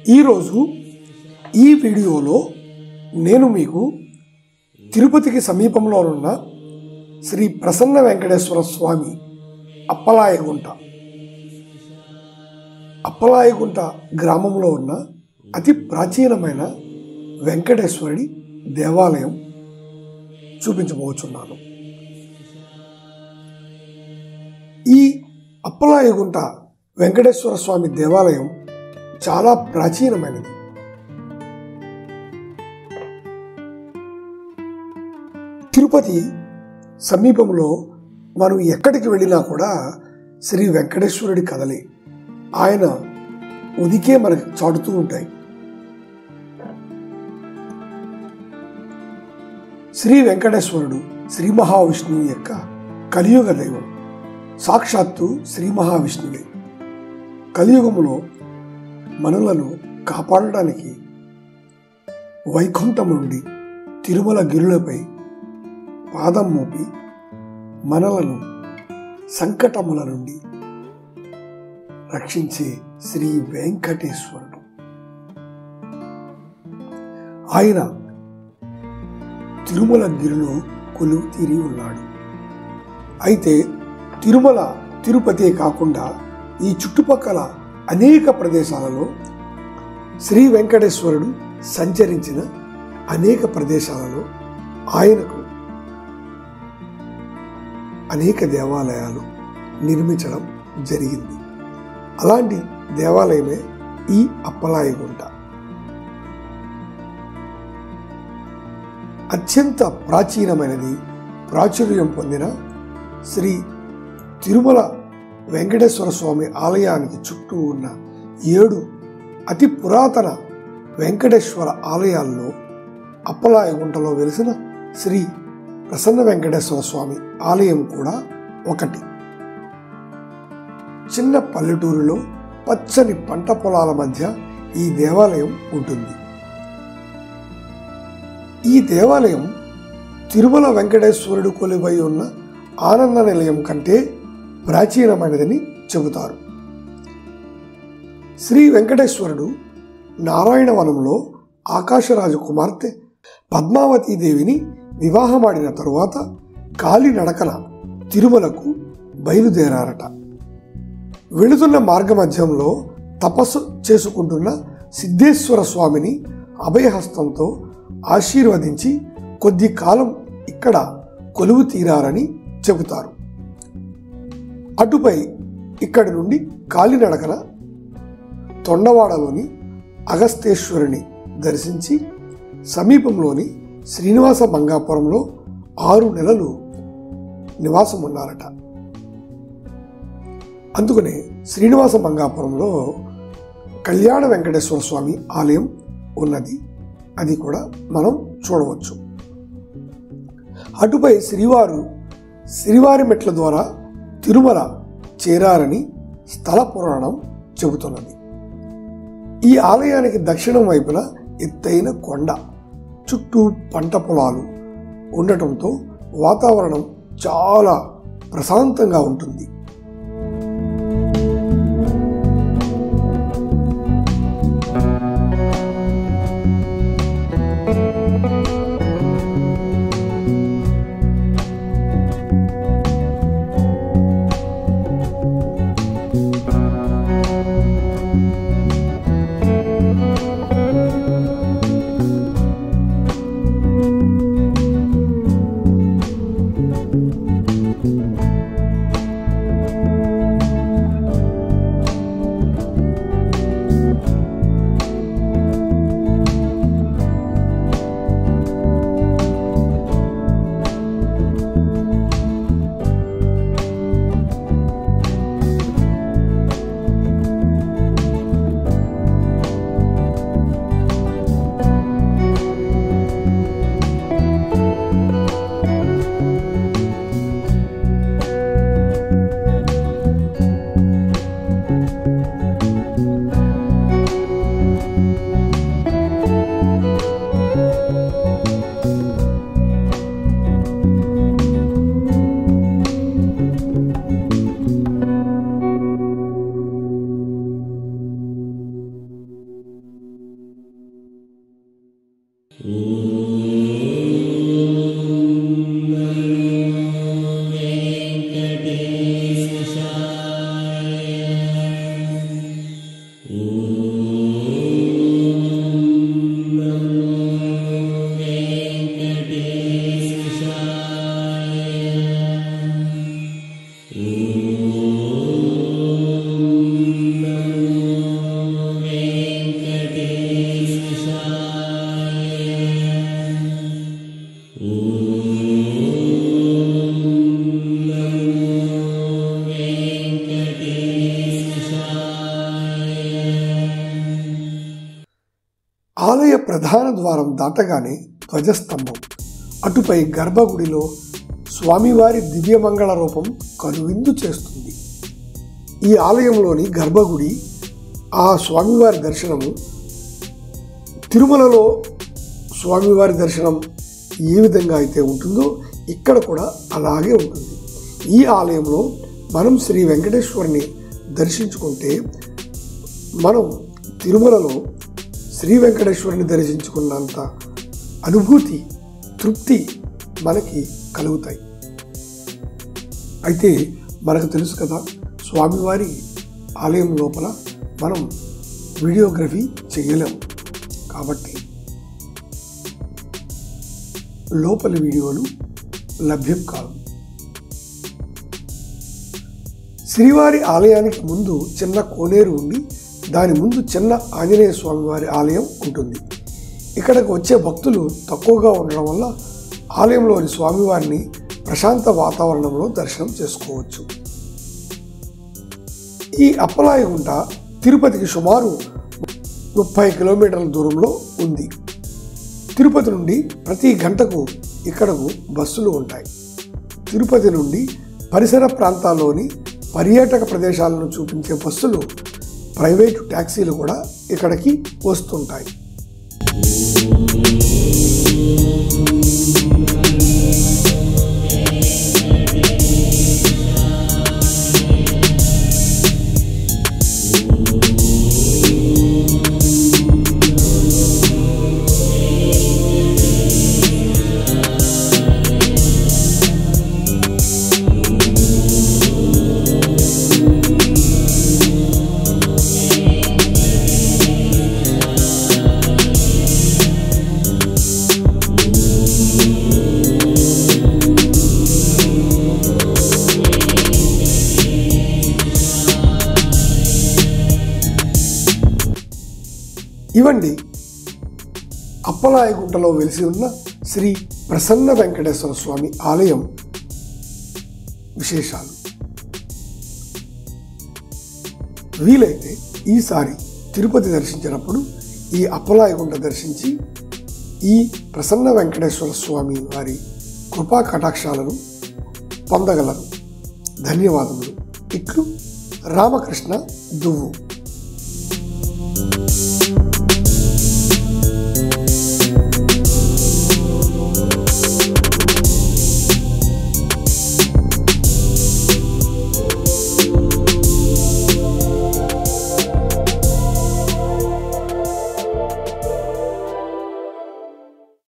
ఈరోజు ఈ వీడియోలో నేను మీకు తిరుపతికి సమీపంలో ఉన్న శ్రీ ప్రసన్న వెంకటేశ్వర స్వామి అప్పలాయగుంట అప్పలాయగుంట గ్రామంలో ఉన్న అతి ప్రాచీనమైన వెంకటేశ్వరుడి దేవాలయం చూపించబోచున్నాను ఈ అప్పలాయగుంట వెంకటేశ్వర స్వామి దేవాలయం చాలా ప్రాచీనమైనది తిరుపతి సమీపంలో మనం ఎక్కడికి వెళ్ళినా కూడా శ్రీ వెంకటేశ్వరుడి కథలే ఆయన ఉనికే మనకు చాటుతూ ఉంటాయి శ్రీ వెంకటేశ్వరుడు శ్రీ మహావిష్ణువు యొక్క కలియుగ దైవం సాక్షాత్తు శ్రీ మహావిష్ణువే కలియుగములో మనులను కాపాడడానికి వైకుంఠం నుండి తిరుమల గిరులపై పాదం మోపి మనలను సంకటముల నుండి రక్షించే శ్రీ వెంకటేశ్వరుడు ఆయన తిరుమల గిరిలో కొలువు తీరి ఉన్నాడు అయితే తిరుమల తిరుపతి కాకుండా ఈ చుట్టుపక్కల అనేక ప్రదేశాలలో శ్రీ వెంకటేశ్వరుడు సంచరించిన అనేక ప్రదేశాలలో ఆయనకు అనేక దేవాలయాలు నిర్మించడం జరిగింది అలాంటి దేవాలయమే ఈ అప్పలాయగుంట అత్యంత ప్రాచీనమైనది ప్రాచుర్యం పొందిన శ్రీ తిరుమల వెంకటేశ్వర స్వామి ఆలయానికి చుట్టూ ఉన్న ఏడు అతి పురాతన వెంకటేశ్వర ఆలయాల్లో అప్పలాయగుంటలో వెలిసిన శ్రీ ప్రసన్న వెంకటేశ్వర స్వామి ఆలయం కూడా ఒకటి చిన్న పల్లెటూరులో పచ్చని పంట పొలాల మధ్య ఈ దేవాలయం ఉంటుంది ఈ దేవాలయం తిరుమల వెంకటేశ్వరుడు కొలువై ఉన్న ఆనంద నిలయం కంటే ప్రాచీనమైనదని చెబుతారు శ్రీ వెంకటేశ్వరుడు నారాయణవనంలో ఆకాశరాజు కుమార్తె పద్మావతీదేవిని వివాహమాడిన తరువాత కాలినడకన తిరుమలకు బయలుదేరారట వెళుతున్న మార్గమధ్యంలో తపస్సు చేసుకుంటున్న సిద్ధేశ్వర స్వామిని అభయహస్తంతో ఆశీర్వదించి కొద్ది కాలం ఇక్కడ కొలువు తీరారని చెబుతారు అటుపై ఇక్కడి నుండి కాలినడకన తొండవాడలోని అగస్తేశ్వరుని దర్శించి సమీపంలోని శ్రీనివాస మంగాపురంలో ఆరు నెలలు నివాసం ఉన్నారట అందుకనే శ్రీనివాస మంగాపురంలో కళ్యాణ వెంకటేశ్వర స్వామి ఆలయం ఉన్నది అది కూడా మనం చూడవచ్చు అటుపై శ్రీవారు శ్రీవారి మెట్ల ద్వారా తిరుమల చేరారని స్థల పురాణం చెబుతున్నది ఈ ఆలయానికి దక్షిణం వైపున ఎత్తైన కొండ చుట్టూ పంట పొలాలు ఉండటంతో వాతావరణం చాలా ప్రశాంతంగా ఉంటుంది ఆలయ ప్రధాన ద్వారం దాటగానే ధ్వజస్తంభం అటుపై గర్భగుడిలో స్వామివారి దివ్యమంగళ రూపం కనువిందు చేస్తుంది ఈ ఆలయంలోని గర్భగుడి ఆ స్వామివారి దర్శనము తిరుమలలో స్వామివారి దర్శనం ఏ విధంగా అయితే ఉంటుందో ఇక్కడ కూడా అలాగే ఉంటుంది ఈ ఆలయంలో మనం శ్రీ వెంకటేశ్వరుని దర్శించుకుంటే మనం తిరుమలలో శ్రీ వెంకటేశ్వరుని దర్శించుకున్నంత అనుభూతి తృప్తి మనకి కలుగుతాయి అయితే మనకు తెలుసు కదా స్వామివారి ఆలయం లోపల మనం వీడియోగ్రఫీ చేయలేము కాబట్టి లోపలి వీడియోలు లభ్యం కావు శ్రీవారి ఆలయానికి ముందు చిన్న కోనేరు ఉండి దాని ముందు చిన్న ఆంజనేయ స్వామి వారి ఆలయం ఉంటుంది ఇక్కడికి వచ్చే భక్తులు తక్కువగా ఉండడం వల్ల ఆలయంలోని స్వామివారిని ప్రశాంత వాతావరణంలో దర్శనం చేసుకోవచ్చు ఈ అప్పలాయగుంట తిరుపతికి సుమారు ముప్పై కిలోమీటర్ల దూరంలో ఉంది తిరుపతి నుండి ప్రతి గంటకు ఇక్కడకు బస్సులు ఉంటాయి తిరుపతి నుండి పరిసర ప్రాంతాల్లోని పర్యాటక ప్రదేశాలను చూపించే బస్సులు ప్రైవేటు ట్యాక్సీలు కూడా ఇక్కడికి వస్తుంటాయి ఇవండి అప్పలాయగుంటలో వెలిసి ఉన్న శ్రీ ప్రసన్న వెంకటేశ్వర స్వామి ఆలయం విశేషాలు వీలైతే ఈసారి తిరుపతి దర్శించినప్పుడు ఈ అప్పలాయగుంట దర్శించి ఈ ప్రసన్న వెంకటేశ్వర స్వామి వారి కృపా కటాక్షాలను పొందగలరు ధన్యవాదములు ఇట్లు రామకృష్ణ దువ్వు